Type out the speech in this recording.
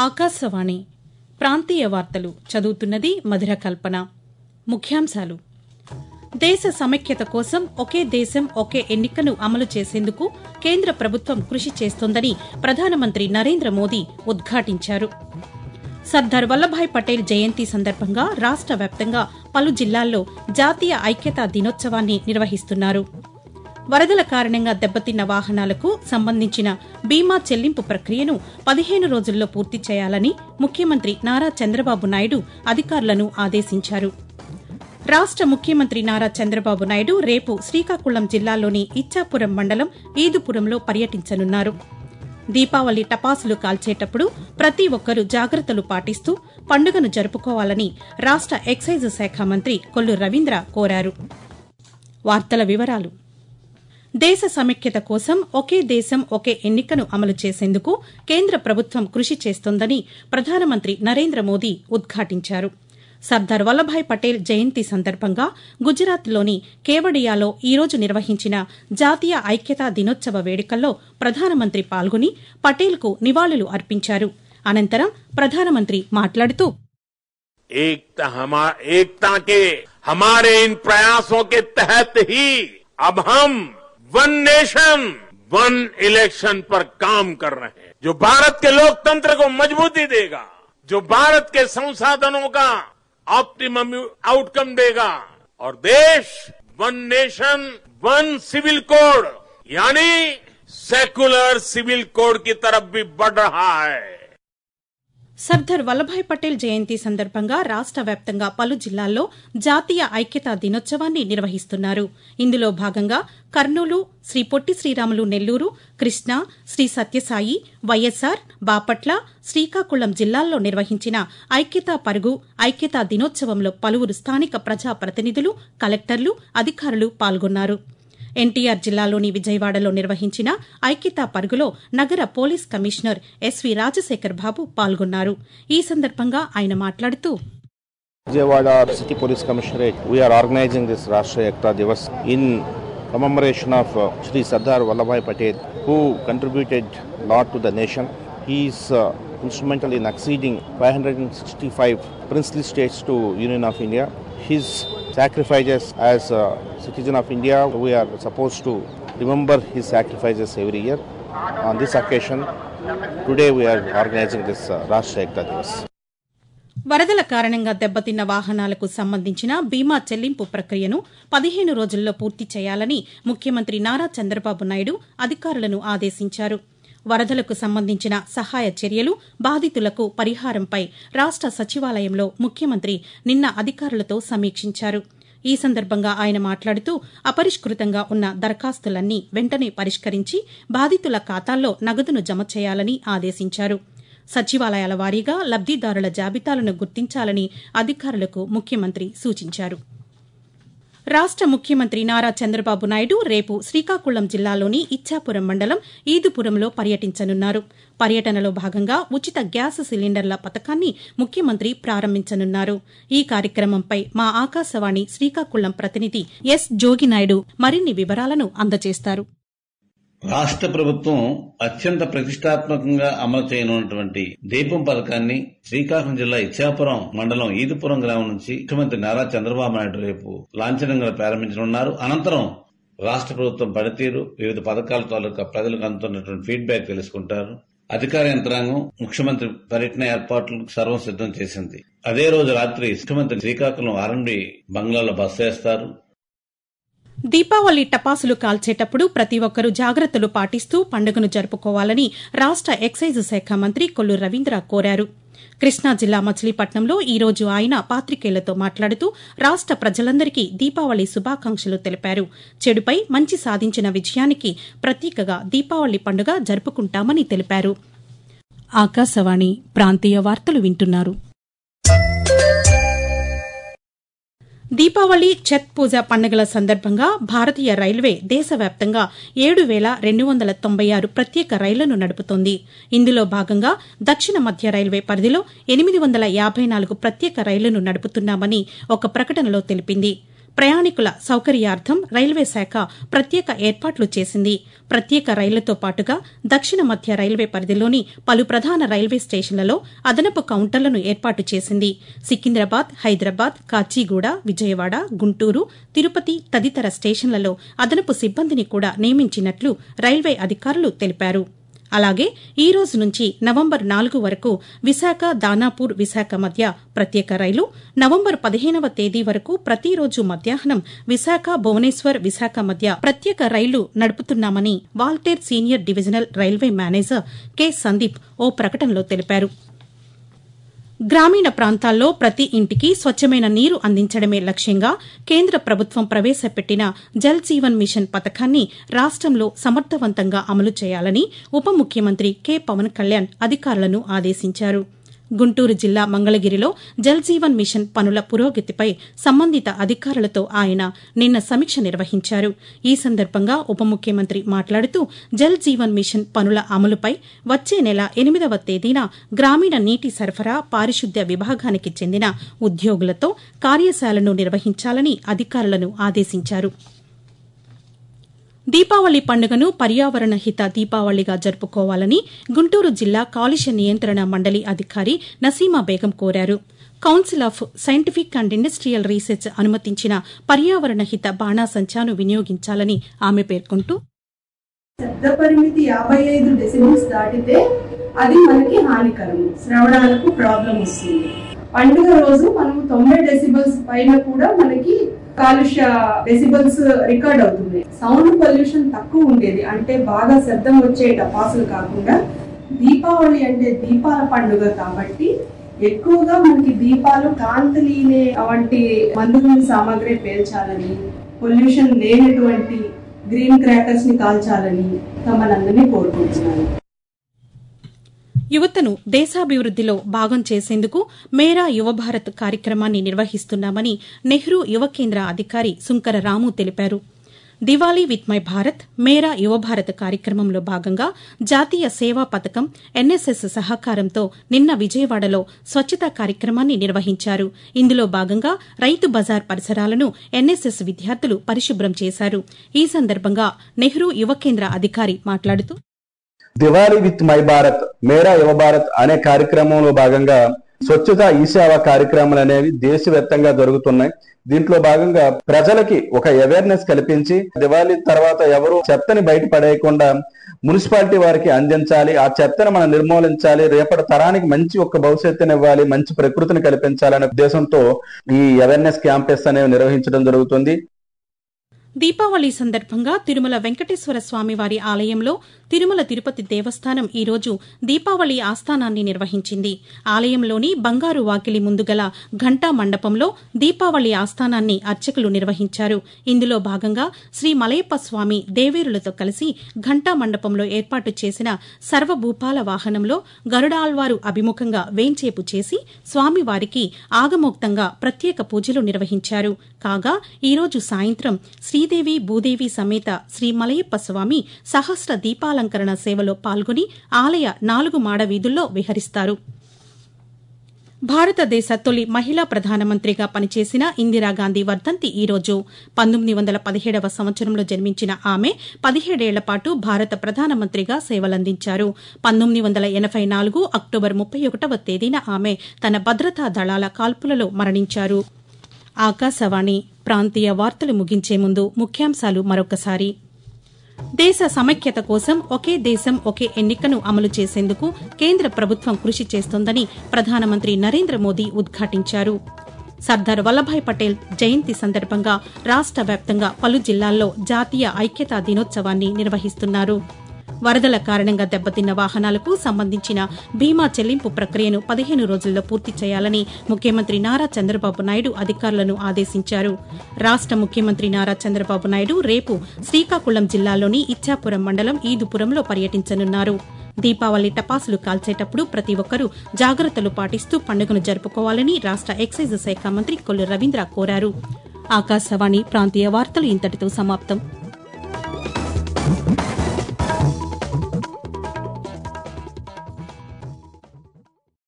ఆకాశవాణి ప్రాంతీయ వార్తలు చదువుతున్నది మధుర కల్పన ముఖ్యాంశాలు దేశ సమైక్యత కోసం ఒకే దేశం ఒకే ఎన్నికను అమలు చేసేందుకు కేంద్ర ప్రభుత్వం కృషి చేస్తోందని ప్రధానమంత్రి నరేంద్ర మోదీ ఉద్ఘాటించారు సర్దార్ వల్లభాయ్ పటేల్ జయంతి సందర్భంగా రాష్ట వ్యాప్తంగా పలు జిల్లాల్లో జాతీయ ఐక్యతా దినోత్సవాన్ని నిర్వహిస్తున్నారు వరదల కారణంగా దెబ్బతిన్న వాహనాలకు సంబంధించిన బీమా చెల్లింపు ప్రక్రియను పదిహేను రోజుల్లో పూర్తి చేయాలని ముఖ్యమంత్రి నారా చంద్రబాబు నాయుడు అధికారులను ఆదేశించారు రాష్ట ముఖ్యమంత్రి నారా చంద్రబాబు నాయుడు రేపు శ్రీకాకుళం జిల్లాలోని ఇచ్చాపురం మండలం ఈదుపురంలో పర్యటించనున్నారు దీపావళి టపాసులు కాల్చేటప్పుడు ప్రతి ఒక్కరూ జాగ్రత్తలు పాటిస్తూ పండుగను జరుపుకోవాలని రాష్ట ఎక్సైజ్ శాఖ మంత్రి కొల్లు రవీంద్ర కోరారు వార్తల వివరాలు దేశ సమైక్యత కోసం ఒకే దేశం ఒకే ఎన్నికను అమలు చేసేందుకు కేంద్ర ప్రభుత్వం కృషి చేస్తోందని ప్రధానమంత్రి నరేంద్ర మోదీ ఉద్ఘాటించారు సర్దార్ వల్లభాయ్ పటేల్ జయంతి సందర్భంగా గుజరాత్లోని కేవడియాలో ఈరోజు నిర్వహించిన జాతీయ ఐక్యతా దినోత్సవ వేడుకల్లో ప్రధానమంత్రి పాల్గొని పటేల్కు నివాళులు అర్పించారు అనంతరం ప్రధానమంత్రి మాట్లాడుతూ एकता हमा एकता के हमारे इन प्रयासों के तहत ही अब हम वन नेशन वन इलेक्शन पर काम कर रहे हैं जो भारत के लोकतंत्र को मजबूती देगा जो भारत के संसाधनों का ऑप्टिमम आउटकम देगा और देश one nation one civil code यानी सेकुलर सिविल कोड की तरफ भी बढ़ रहा है సర్దార్ వల్లభాయ్ పటేల్ జయంతి సందర్భంగా రాష్ట వ్యాప్తంగా పలు జిల్లాల్లో జాతీయ ఐక్యతా దినోత్సవాన్ని నిర్వహిస్తున్నారు ఇందులో భాగంగా కర్నూలు శ్రీ పొట్టి శ్రీరాములు నెల్లూరు కృష్ణా శ్రీ సత్యసాయి వైఎస్సార్ బాపట్ల శ్రీకాకుళం జిల్లాల్లో నిర్వహించిన ఐక్యతా పరుగు ఐక్యతా దినోత్సవంలో పలువురు స్థానిక ప్రజా ప్రతినిధులు కలెక్టర్లు అధికారులు పాల్గొన్నారు ఎన్టీఆర్ జిల్లాలోని విజయవాడలో నిర్వహించిన ఐక్యతా పరుగులో నగర police commissioner S V Rajasekhar Babu పాల్గొన్నారు ఈ సందర్భంగా ఆయన మాట్లాడుతూ Vijayawada City Police Commissionerate, we are organizing this Rashtriya Ekta Divas in commemoration of uh, Shri Sardar Vallabhai Patel, who contributed a lot to the nation. He is uh, instrumental in acceding 565 princely states to Union of India. His sacrifices as a citizen of India, we are supposed to remember his sacrifices every year. On this occasion, today we are organizing this uh, Rashtriya Ekta Divas. వరదల కారణంగా దెబ్బతిన్న వాహనాలకు సంబంధించిన బీమా చెల్లింపు ప్రక్రియను పదిహేను రోజుల్లో పూర్తి చేయాలని ముఖ్యమంత్రి నారా చంద్రబాబు నాయుడు అధికారులను ఆదేశించారు వరదలకు సంబంధించిన సహాయ చర్యలు బాధితులకు పరిహారంపై రాష్ట సచివాలయంలో ముఖ్యమంత్రి నిన్న అధికారులతో సమీక్షించారు ఈ సందర్భంగా ఆయన మాట్లాడుతూ అపరిష్కృతంగా ఉన్న దరఖాస్తులన్నీ వెంటనే పరిష్కరించి బాధితుల ఖాతాల్లో నగదును జమ చేయాలని ఆదేశించారు సచివాలయాల వారీగా లబ్దిదారుల జాబితాలను గుర్తించాలని అధికారులకు ముఖ్యమంత్రి సూచించారు రాష్ట ముఖ్యమంత్రి నారా చంద్రబాబు నాయుడు రేపు శ్రీకాకుళం జిల్లాలోని ఇచ్చాపురం మండలం ఈదుపురంలో పర్యటించనున్నారు పర్యటనలో భాగంగా ఉచిత గ్యాస్ సిలిండర్ల పథకాన్ని ముఖ్యమంత్రి ప్రారంభించనున్నారు ఈ కార్యక్రమంపై మా ఆకాశవాణి శ్రీకాకుళం ప్రతినిధి ఎస్ జోగినాయుడు మరిన్ని వివరాలను అందజేస్తారు రాష్ట్ర ప్రభుత్వం అత్యంత ప్రతిష్టాత్మకంగా అమలు చేయనున్నటువంటి దీపం పథకాన్ని శ్రీకాకుళం జిల్లా ఇచ్చాపురం మండలం ఈదుపురం గ్రామం నుంచి ముఖ్యమంత్రి నారా చంద్రబాబు నాయుడు రేపు లాంఛనంగా ప్రారంభించనున్నారు అనంతరం రాష్ట్ర ప్రభుత్వం పనితీరు వివిధ పథకాల తాలూకా ప్రజలకు అందుతున్నటువంటి ఫీడ్బ్యాక్ తెలుసుకుంటారు అధికార యంత్రాంగం ముఖ్యమంత్రి పర్యటన ఏర్పాట్లకు సర్వం సిద్దం చేసింది అదే రోజు రాత్రి ముఖ్యమంత్రి శ్రీకాకుళం ఆర్ఎండ్బి బంగ్లాలో బస చేస్తారు దీపావళి టపాసులు కాల్చేటప్పుడు ప్రతి ఒక్కరూ జాగ్రత్తలు పాటిస్తూ పండుగను జరుపుకోవాలని రాష్ట ఎక్సైజ్ శాఖ మంత్రి కొల్లు రవీంద్ర కోరారు కృష్ణా జిల్లా మచిలీపట్నంలో ఈ రోజు ఆయన పాతికేయులతో మాట్లాడుతూ రాష్ట ప్రజలందరికీ దీపావళి శుభాకాంక్షలు తెలిపారు చెడుపై మంచి సాధించిన విజయానికి ప్రతీకగా దీపావళి పండుగ జరుపుకుంటామని తెలిపారు ఆకాశవాణి ప్రాంతీయ వార్తలు వింటున్నారు దీపావళి ఛత్ పూజ పండుగల సందర్భంగా భారతీయ రైల్వే దేశవ్యాప్తంగా ఏడు వేల రెండు వందల తొంభై ఆరు ప్రత్యేక రైళ్లను నడుపుతోంది ఇందులో భాగంగా దక్షిణ మధ్య రైల్వే పరిధిలో ఎనిమిది వందల యాబై నాలుగు ప్రత్యేక రైళ్లను నడుపుతున్నామని ఒక ప్రకటనలో తెలిపింది ప్రయాణికుల సౌకర్యార్థం రైల్వే శాఖ ప్రత్యేక ఏర్పాట్లు చేసింది ప్రత్యేక రైళ్లతో పాటుగా దక్షిణ మధ్య రైల్వే పరిధిలోని పలు ప్రధాన రైల్వే స్టేషన్లలో అదనపు కౌంటర్లను ఏర్పాటు చేసింది సికింద్రాబాద్ హైదరాబాద్ కాచిగూడ విజయవాడ గుంటూరు తిరుపతి తదితర స్టేషన్లలో అదనపు సిబ్బందిని కూడా నియమించినట్లు రైల్వే అధికారులు తెలిపారు అలాగే ఈ రోజు నుంచి నవంబర్ నాలుగు వరకు విశాఖ దానాపూర్ విశాఖ మధ్య ప్రత్యేక రైలు నవంబర్ పదిహేనవ తేదీ వరకు ప్రతిరోజు మధ్యాహ్నం విశాఖ భువనేశ్వర్ విశాఖ మధ్య ప్రత్యేక రైలు నడుపుతున్నామని Waltair senior divisional railway manager K Sandeep ఓ ప్రకటనలో తెలిపారు గ్రామీణ ప్రాంతాల్లో ప్రతి ఇంటికి స్వచ్ఛమైన నీరు అందించడమే లక్ష్యంగా కేంద్ర ప్రభుత్వం ప్రవేశపెట్టిన జల్ జీవన్ మిషన్ పథకాన్ని రాష్టంలో సమర్థవంతంగా అమలు చేయాలని ఉప ముఖ్యమంత్రి కె పవన్ కళ్యాణ్ అధికారులను ఆదేశించారు గుంటూరు జిల్లా మంగళగిరిలో జల్ జీవన్ మిషన్ పనుల పురోగతిపై సంబంధిత అధికారులతో ఆయన నిన్న సమీక్ష నిర్వహించారు ఈ సందర్భంగా ఉప ముఖ్యమంత్రి మాట్లాడుతూ జల్ జీవన్ మిషన్ పనుల అమలుపై వచ్చే నెల ఎనిమిదవ తేదీన గ్రామీణ నీటి సరఫరా పారిశుద్ధ్య విభాగానికి చెందిన ఉద్యోగులతో కార్యశాలను నిర్వహించాలని అధికారులను ఆదేశించారు దీపావళి పండుగను పర్యావరణ హిత దీపావళిగా జరుపుకోవాలని గుంటూరు జిల్లా కాలుష్య నియంత్రణ మండలి అధికారి నసీమా బేగం కోరారు council of scientific and industrial research అనుమతించిన పర్యావరణ హిత బాణాసంచాను వినియోగించాలని ఆమె పేర్కొంటూ శబ్ద పరిమితి యాభై ఐదు డెసిబుల్స్ దాటితే అది మనకి హానికరము శ్రవణాలకు ప్రాబ్లం వస్తుంది పండుగ రోజు మనం తొంభై డెసిబల్స్ పైన కూడా మనకి కాలుష్య డెసిబల్స్ రికార్డ్ అవుతుంది సౌండ్ పొల్యూషన్ తక్కువ ఉండేది అంటే బాగా శబ్దం వచ్చే టపాసులు కాకుండా దీపావళి అంటే దీపాల పండుగ కాబట్టి ఎక్కువగా మనకి దీపాలు కాంతి లీనే వంటి మందుగుని సామాగ్రి పేల్చాలని పొల్యూషన్ లేనటువంటి గ్రీన్ క్రాకర్స్ ని కాల్చాలని తమనందరినీ కోరుకుంటున్నాను యువతను దేశాభివృద్దిలో భాగం చేసేందుకు మేరా యువ భారత్ కార్యక్రమాన్ని నిర్వహిస్తున్నామని నెహ్రూ యువ కేంద్ర అధికారి సుంకర రాము తెలిపారు దివాళీ విత్ మై భారత్ మేరా యువ భారత్ కార్యక్రమంలో భాగంగా జాతీయ సేవా పథకం ఎన్ఎస్ఎస్ సహకారంతో నిన్న విజయవాడలో స్వచ్ఛతా కార్యక్రమాన్ని నిర్వహించారు ఇందులో భాగంగా రైతు బజార్ పరిసరాలను ఎన్ఎస్ఎస్ విద్యార్థులు పరిశుభ్రం చేశారు ఈ సందర్భంగా నెహ్రూ యువ కేంద్ర అధికారి మాట్లాడుతూ దివాళీ విత్ మై భారత్ మేరా యువ భారత్ అనే కార్యక్రమంలో భాగంగా స్వచ్ఛత ఈ సేవ కార్యక్రమాలు అనేవి దేశవ్యాప్తంగా జరుగుతున్నాయి దీంట్లో భాగంగా ప్రజలకి ఒక అవేర్నెస్ కల్పించి దివాళీ తర్వాత ఎవరు చెత్తని బయట పడేయకుండా మున్సిపాలిటీ వారికి అందించాలి ఆ చెత్తను మనం నిర్మూలించాలి రేపటి తరానికి మంచి ఒక భవిష్యత్తుని ఇవ్వాలి మంచి ప్రకృతిని కల్పించాలనే ఉద్దేశంతో ఈ అవేర్నెస్ క్యాంపెస్ అనేవి నిర్వహించడం జరుగుతుంది దీపావళి సందర్భంగా తిరుమల వెంకటేశ్వర స్వామివారి ఆలయంలో తిరుమల తిరుపతి దేవస్థానం ఈరోజు దీపావళి ఆస్థానాన్ని నిర్వహించింది ఆలయంలోని బంగారు వాకిలి ముందు గల ఘంటా మండపంలో దీపావళి ఆస్థానాన్ని అర్చకులు నిర్వహించారు ఇందులో భాగంగా శ్రీ మలయప్ప స్వామి దేవేరులతో కలిసి ఘంటా మండపంలో ఏర్పాటు చేసిన సర్వభూపాల వాహనంలో గరుడాల్వారు అభిముఖంగా వేంచేపు చేసి స్వామివారికి ఆగమోక్తంగా ప్రత్యేక పూజలు నిర్వహించారు కాగా ఈరోజు సాయంత్రం శ్రీదేవి భూదేవి సమేత శ్రీ మలయప్ప స్వామి సహస్ర దీపాలంకరణ సేవలో పాల్గొని ఆలయ నాలుగు మాడ వీధుల్లో విహరిస్తారు భారతదేశ తొలి మహిళా ప్రధానమంత్రిగా పనిచేసిన ఇందిరాగాంధీ వర్ధంతి ఈ రోజు పంతొమ్మిది వందల పదిహేడవ సంవత్సరంలో జన్మించిన ఆమె పదిహేడేళ్ల పాటు భారత ప్రధానమంత్రిగా సేవలందించారు పంతొమ్మిది వందల ఎనబై నాలుగు అక్టోబర్ ముప్పై ఒకటవ తేదీన ఆమె తన భద్రతా దళాల కాల్పులలో మరణించారు ఆకాశవాణి ప్రాంతీయ వార్తలు ముగించే ముందు ముఖ్యాంశాలు మరొకసారి దేశ సమైక్యత కోసం ఒకే దేశం ఒకే ఎన్నికను అమలు చేసేందుకు కేంద్ర ప్రభుత్వం కృషి చేస్తోందని ప్రధానమంత్రి నరేంద్ర మోదీ ఉద్ఘాటించారు సర్దార్ వల్లభాయ్ పటేల్ జయంతి సందర్భంగా రాష్ట వ్యాప్తంగా పలు జిల్లాల్లో జాతీయ ఐక్యతా దినోత్సవాన్ని నిర్వహిస్తున్నారు వరదల కారణంగా దెబ్బతిన్న వాహనాలకు సంబంధించిన బీమా చెల్లింపు ప్రక్రియను పదిహేను రోజుల్లో పూర్తి చేయాలని ముఖ్యమంత్రి నారా చంద్రబాబు నాయుడు అధికారులను ఆదేశించారు రాష్ట ముఖ్యమంత్రి నారా చంద్రబాబు నాయుడు రేపు శ్రీకాకుళం జిల్లాలోని ఇచ్చాపురం మండలం ఈదుపురంలో పర్యటించనున్నారు దీపావళి టపాసులు కాల్చేటప్పుడు ప్రతి ఒక్కరూ జాగ్రత్తలు పాటిస్తూ పండుగను జరుపుకోవాలని రాష్ట ఎక్సైజ్ శాఖ మంత్రి కొల్లు రవీంద్ర కోరారు ఆకాశవాణి ప్రాంతీయ వార్తలు ఇంతటితో సమాప్తం